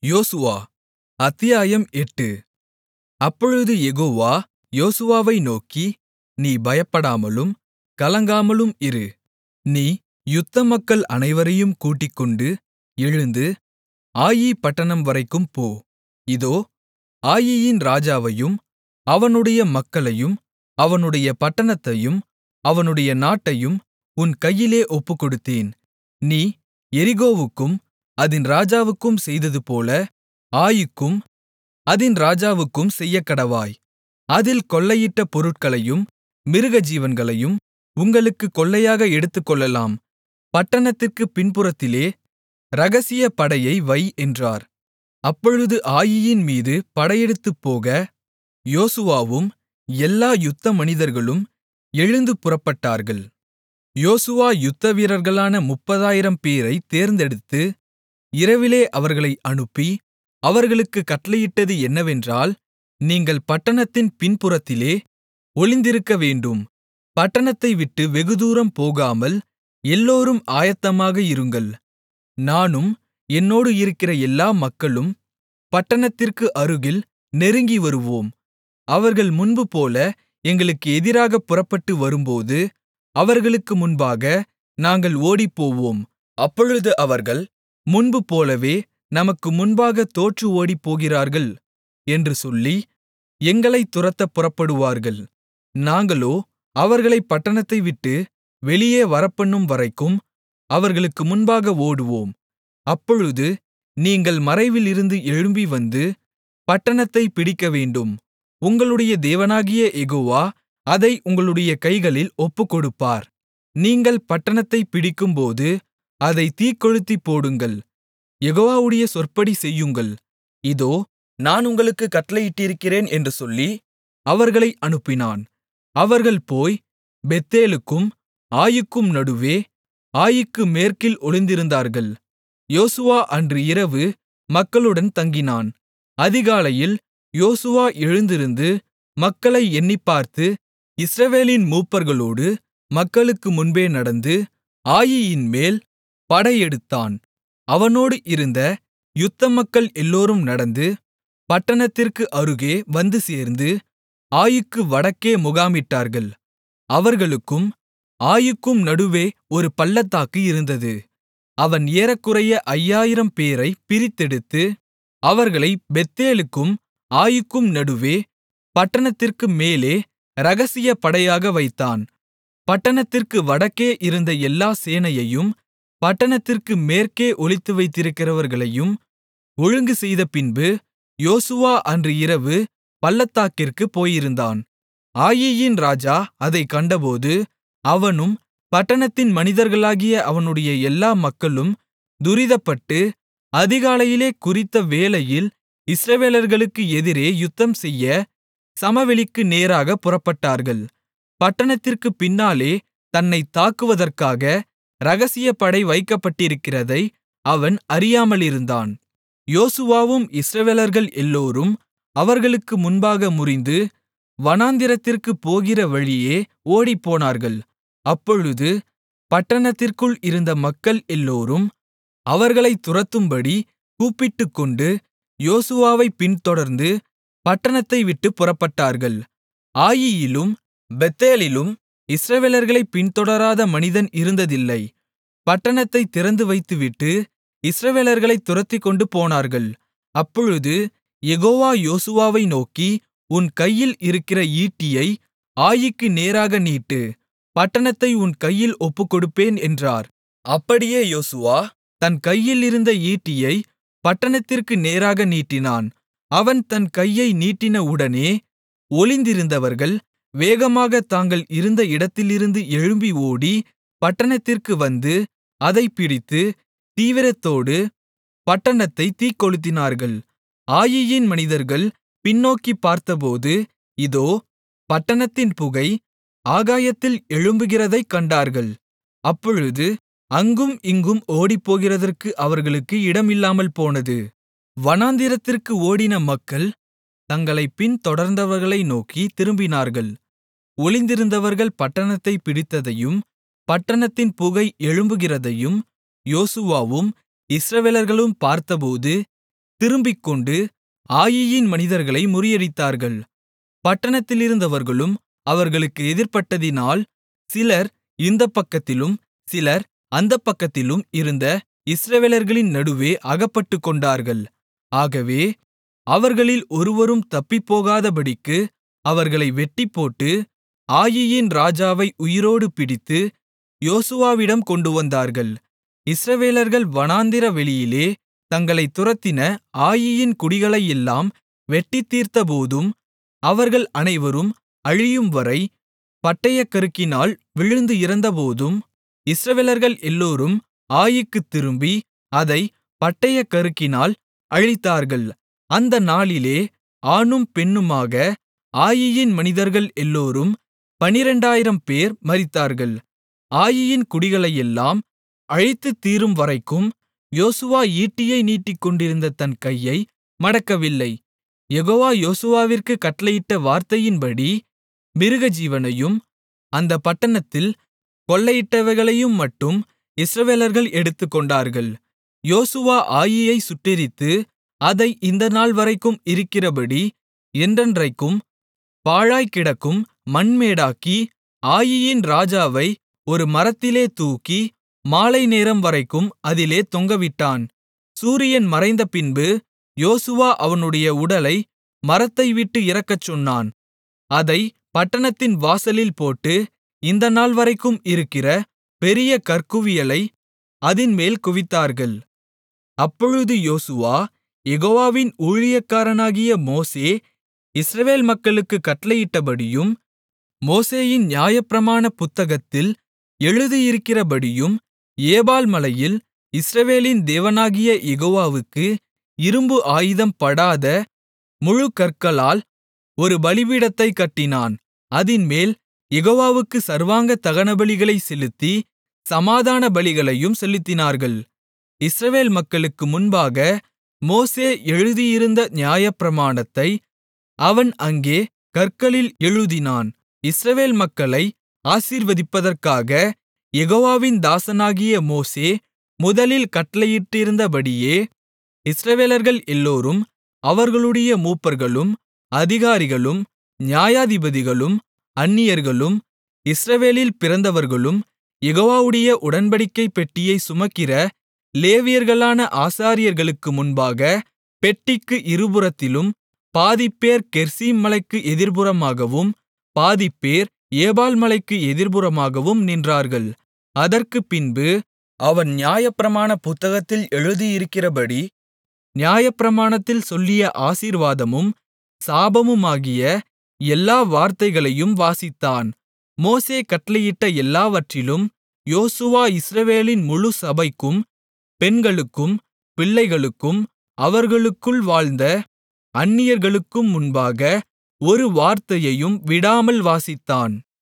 யோசுவா அத்தியாயம் எட்டு அப்பொழுது யெகோவா யோசுவாவை நோக்கி நீ பயப்படாமலும் கலங்காமலும் இரு நீ யுத்த மக்கள் அனைவரையும் கூட்டிக்கொண்டு எழுந்து ஆயீ பட்டணம்வரைக்கும் போ இதோ ஆயீயின் ராஜாவையும் அவனுடைய மக்களையும் அவனுடைய பட்டணத்தையும் அவனுடைய நாட்டையும் உன் கையிலே ஒப்புக்கொடுத்தேன் நீ எரிகோவுக்கும் அதின் ராஜாவுக்கும் செய்ததுபோல ஆயீக்கும் அதின் ராஜாவுக்கும் செய்யக்கடவாய் அதில் கொள்ளையிட்ட பொருட்களையும் மிருகஜீவன்களையும் உங்களுக்குக் கொள்ளையாக எடுத்துக்கொள்ளலாம் பட்டணத்திற்குப் பின்புறத்திலே இரகசிய படையை வை என்றார் அப்பொழுது ஆயீயின் மீது படையெடுத்துப் போக யோசுவாவும் எல்லா யுத்த மனிதர்களும் எழுந்து புறப்பட்டார்கள் யோசுவா யுத்தவீரர்களான முப்பதாயிரம் பேரைத் தேர்ந்தெடுத்து இரவிலே அவர்களை அனுப்பி அவர்களுக்குக் கட்டளையிட்டது என்னவென்றால் நீங்கள் பட்டணத்தின் பின்புறத்திலே ஒளிந்திருக்கவேண்டும் பட்டணத்தை விட்டு வெகுதூரம் போகாமல் எல்லோரும் ஆயத்தமாக இருங்கள் நானும் என்னோடு இருக்கிற எல்லா மக்களும் பட்டணத்திற்கு அருகில் நெருங்கி வருவோம் அவர்கள் முன்புபோல எங்களுக்கு எதிராகப் புறப்பட்டு வரும்போது அவர்களுக்கு முன்பாக நாங்கள் ஓடிப்போவோம் அப்பொழுது அவர்கள் முன்புபோலவே நமக்கு முன்பாக தோற்று ஓடிப்போகிறார்கள் என்று சொல்லி எங்களைத் துரத்தப் புறப்படுவார்கள் நாங்களோ அவர்களைப் பட்டணத்தை விட்டு வெளியே வரப்பண்ணும் வரைக்கும் அவர்களுக்கு முன்பாக ஓடுவோம் அப்பொழுது நீங்கள் மறைவிலிருந்து எழும்பி வந்து பட்டணத்தைப் பிடிக்கவேண்டும் உங்களுடைய தேவனாகிய யெகோவா அதை உங்களுடைய கைகளில் ஒப்புக்கொடுப்பார் நீங்கள் பட்டணத்தைப் பிடிக்கும்போது அதைத் தீக்கொளுத்திப் போடுங்கள் யெகோவாவுடைய சொற்படி செய்யுங்கள் இதோ நான் உங்களுக்குக் கட்டளையிட்டிருக்கிறேன் என்று சொல்லி அவர்களை அனுப்பினான் அவர்கள் போய் பெத்தேலுக்கும் ஆயீக்கும் நடுவே ஆயீக்கு மேற்கில் ஒளிந்திருந்தார்கள் யோசுவா அன்று இரவு மக்களுடன் தங்கினான் அதிகாலையில் யோசுவா எழுந்திருந்து மக்களை எண்ணிப்பார்த்து இஸ்ரவேலின் மூப்பர்களோடு மக்களுக்கு முன்பே நடந்து ஆயீயின்மேல் படையெடுத்தான் அவனோடு இருந்த யுத்த மக்கள் எல்லோரும் நடந்து பட்டணத்திற்கு அருகே வந்து சேர்ந்து ஆயீக்கு வடக்கே முகாமிட்டார்கள் அவர்களுக்கும் ஆயீக்கும் நடுவே ஒரு பள்ளத்தாக்கு இருந்தது அவன் ஏறக்குறைய ஐயாயிரம் பேரைப் பிரித்தெடுத்து அவர்களைப் பெத்தேலுக்கும் ஆயீக்கும் நடுவே பட்டணத்திற்கு மேலே இரகசிய படையாக வைத்தான் பட்டணத்திற்கு வடக்கே இருந்த எல்லா சேனையையும் பட்டணத்திற்கு மேற்கே ஒளித்துவைத்திருக்கிறவர்களையும் ஒழுங்கு செய்தபின்பு யோசுவா அன்று இரவு பள்ளத்தாக்கிற்குப் போயிருந்தான் ஆயீயின் ராஜா அதைக் கண்டபோது அவனும் பட்டணத்தின் மனிதர்களாகிய அவனுடைய எல்லா மக்களும் துரிதப்பட்டு அதிகாலையிலே குறித்த வேளையில் இஸ்ரவேலர்களுக்கு எதிரே யுத்தம்செய்ய சமவெளிக்கு நேராக புறப்பட்டார்கள் பட்டணத்திற்குப் பின்னாலே தன்னைத் தாக்குவதற்காக இரகசிய படை வைக்கப்பட்டிருக்கிறதை அவன் அறியாமலிருந்தான் யோசுவாவும் இஸ்ரவேலர்கள் எல்லோரும் அவர்களுக்கு முன்பாக முறிந்து வனாந்திரத்திற்குப் போகிற வழியே ஓடிப்போனார்கள் அப்பொழுது பட்டணத்திற்குள் இருந்த மக்கள் எல்லோரும் அவர்களைத் துரத்தும்படி கூப்பிட்டுக்கொண்டு யோசுவாவைப் பின்தொடர்ந்து பட்டணத்தை விட்டுப் புறப்பட்டார்கள் ஆயீயிலும் பெத்தேலிலும் இஸ்ரவேலர்களைப் பின்தொடராத மனிதன் இருந்ததில்லை பட்டணத்தைத் திறந்து வைத்துவிட்டு இஸ்ரவேலர்களைத் துரத்திக்கொண்டு போனார்கள் அப்பொழுது யெகோவா யோசுவாவை நோக்கி உன் கையில் இருக்கிற ஈட்டியை ஆயீக்கு நேராக நீட்டு பட்டணத்தை உன் கையில் ஒப்புக்கொடுப்பேன் என்றார் அப்படியே யோசுவா தன் கையில் இருந்த ஈட்டியை பட்டணத்திற்கு நேராக நீட்டினான் அவன் தன் கையை நீட்டின உடனே ஒளிந்திருந்தவர்கள் வேகமாகத் தாங்கள் இருந்த இடத்திலிருந்து எழும்பி ஓடி பட்டணத்திற்கு வந்து அதைப் பிடித்து தீவிரத்தோடு பட்டணத்தைத் தீக்கொளுத்தினார்கள் ஆயீயின் மனிதர்கள் பின்னோக்கிப் பார்த்தபோது இதோ பட்டணத்தின் புகை ஆகாயத்தில் எழும்புகிறதைக் கண்டார்கள் அப்பொழுது அங்கும் இங்கும் ஓடிப்போகிறதற்கு அவர்களுக்கு இடமில்லாமல் போனது வனாந்திரத்திற்கு ஓடின மக்கள் தங்களைப் பின்தொடர்ந்தவர்களை நோக்கி திரும்பினார்கள் ஒளிந்திருந்தவர்கள் பட்டணத்தைப் பிடித்ததையும் பட்டணத்தின் புகை எழும்புகிறதையும் யோசுவாவும் இஸ்ரவேலர்களும் பார்த்தபோது திரும்பிக்கொண்டு ஆயீயின் மனிதர்களை முறியடித்தார்கள் பட்டணத்திலிருந்தவர்களும் அவர்களுக்கு எதிர்ப்பட்டதினால் சிலர் இந்தப் பக்கத்திலும் சிலர் அந்தப் பக்கத்திலும் இருந்த இஸ்ரவேலர்களின் நடுவே அகப்பட்டுக்கொண்டார்கள் ஆகவே அவர்களில் ஒருவரும் தப்பிப்போகாதபடிக்கு அவர்களை வெட்டிப்போட்டு ஆயீயின் ராஜாவை உயிரோடு பிடித்து யோசுவாவிடம் கொண்டுவந்தார்கள் இஸ்ரவேலர்கள் வனாந்திர வெளியிலே தங்களைத் துரத்தின ஆயீயின் குடிகளையெல்லாம் வெட்டித்தீர்த்தபோதும் அவர்கள் அனைவரும் அழியும்வரை பட்டயக்கருக்கினால் விழுந்து இறந்தபோதும் இஸ்ரவேலர்கள் எல்லோரும் ஆயீக்குத் திரும்பி அதைப் பட்டயக்கருக்கினால் அழித்தார்கள் அந்த நாளிலே ஆணும் பெண்ணுமாக ஆயீயின் மனிதர்கள் எல்லோரும் பனிரெண்டாயிரம்பேர் மரித்தார்கள் ஆயீயின் குடிகளையெல்லாம் அழித்துத் தீரும்வரைக்கும் யோசுவா ஈட்டியை நீட்டிக்கொண்டிருந்த தன் கையை மடக்கவில்லை யெகோவா யோசுவாவிற்குக் கட்டளையிட்ட வார்த்தையின்படி மிருகஜீவனையும் அந்தப் பட்டணத்தில் கொள்ளையிட்டவைகளையும் மட்டும் இஸ்ரவேலர்கள் எடுத்துக்கொண்டார்கள் யோசுவா ஆயீயைச் சுட்டெரித்து அதை இந்த நாள்வரைக்கும் இருக்கிறபடி என்றென்றைக்கும் பாழாய்க்கிடக்கும் மண்மேடாக்கி ஆயீயின் ராஜாவை ஒரு மரத்திலே தூக்கி மாலைநேரம் வரைக்கும் அதிலே தொங்கவிட்டான் சூரியன் மறைந்தபின்பு யோசுவா அவனுடைய உடலை மரத்தைவிட்டு இறக்கச் சொன்னான் அதைப் பட்டணத்தின் வாசலில் போட்டு இந்த நாள்வரைக்கும் இருக்கிற பெரிய கற்குவியலை அதின்மேல் குவித்தார்கள் அப்பொழுது யோசுவா யெகோவாவின் ஊழியக்காரனாகிய மோசே இஸ்ரவேல் மக்களுக்குக் கட்டளையிட்டபடியும் மோசேயின் நியாயப்பிரமாண புத்தகத்தில் எழுதியிருக்கிறபடியும் ஏபால் மலையில் இஸ்ரவேலின் தேவனாகிய யெகோவாவுக்கு இரும்பு ஆயுதம் படாத முழுக்கற்களால் ஒரு பலிபீடத்தைக் கட்டினான் அதின்மேல் யெகோவாவுக்கு சர்வாங்க தகனபலிகளைச் செலுத்தி சமாதான பலிகளையும் செலுத்தினார்கள் இஸ்ரவேல் மக்களுக்கு முன்பாக மோசே எழுதியிருந்த நியாயப்பிரமாணத்தை அவன் அங்கே கற்களில் எழுதினான் இஸ்ரவேல் மக்களை ஆசீர்வதிப்பதற்காக யெகோவாவின் தாசனாகிய மோசே முதலில் கட்டளையிட்டிருந்தபடியே இஸ்ரவேலர்கள் எல்லோரும் அவர்களுடைய மூப்பர்களும் அதிகாரிகளும் நியாயாதிபதிகளும் அந்நியர்களும் இஸ்ரவேலில் பிறந்தவர்களும் யெகோவாவுடைய உடன்படிக்கைப் பெட்டியைச் சுமக்கிற லேவியர்களான ஆசாரியர்களுக்கு முன்பாக பெட்டிக்கு இருபுறத்திலும் பாதிப்பேர் கெரிசீம் மலைக்கு எதிர்புறமாகவும் பாதிப்பேர் ஏபால் மலைக்கு எதிர்புறமாகவும் நின்றார்கள் அதற்குப்பின்பு அவன் நியாயப்பிரமாண புத்தகத்தில் எழுதியிருக்கிறபடி நியாயப்பிரமாணத்தில் சொல்லிய ஆசீர்வாதமும் சாபமுமாகிய எல்லா வார்த்தைகளையும் வாசித்தான் மோசே கட்டளையிட்ட எல்லாவற்றிலும் யோசுவா இஸ்ரவேலின் முழு சபைக்கும் பெண்களுக்கும் பிள்ளைகளுக்கும் அவர்களுக்குள் வாழ்ந்த அந்நியர்களுக்கும் முன்பாக ஒரு வார்த்தையையும் விடாமல் வாசித்தான்